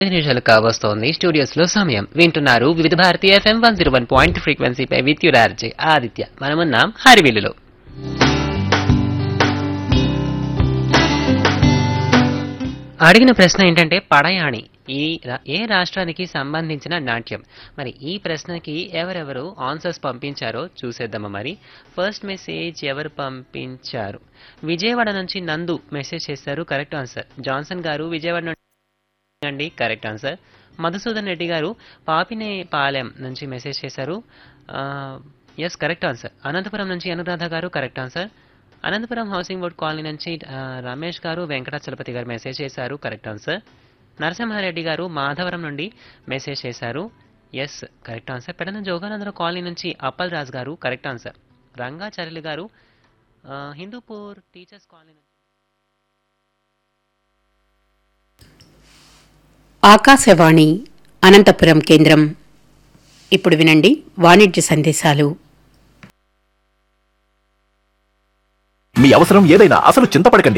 ఐదు నిమిషాలు కావస్తోంది స్టూడియోస్ లో సమయం వింటున్నారు Vividh Bharati FM one zero one point ఫ్రీక్వెన్సీపై విద్యురార్జే ఆదిత్య మనమున్నాం హరివిల్లులో అడిగిన ప్రశ్న ఏంటంటే పడయాణి ఈ రా- ఏ రాష్ట్రానికి సంబంధించిన నాట్యం మరి ఈ ప్రశ్నకి ఎవరెవరు ఆన్సర్స్ పంపించారో చూసేద్దామా మరి ఫస్ట్ మెసేజ్ ఎవరు పంపించారు విజయవాడ నుంచి నందు మెసేజ్ చేశారు కరెక్ట్ ఆన్సర్ జాన్సన్ గారు విజయవాడ నుండి అండి కరెక్ట్ ఆన్సర్ మధుసూదన్ రెడ్డి గారు పాపినేపాలెం నుంచి మెసేజ్ చేశారు ఎస్ కరెక్ట్ ఆన్సర్ అనంతపురం నుంచి అనురాధ గారు correct answer Anantapuram housing board colony నుంచి ఆ, రమేష్ గారు వెంకటాచలపతి గారు మెసేజ్ చేశారు కరెక్ట్ ఆన్సర్ నరసింహారెడ్డి గారు మాధవరం నుండి మెసేజ్ చేశారు yes correct answer Pedana Joganandara colony నుంచి అప్పల్ రాజ్ గారు కరెక్ట్ ఆన్సర్ రంగాచార్యులు గారు ఆ, హిందూపూర్ టీచర్స్ కాలనీ నుంచి ఆకాశవాణి అనంతపురం కేంద్రం ఇప్పుడు వినండి వాణిజ్య సందేశాలు మీ అవసరం ఏదైనా అసలు చింతపడకండి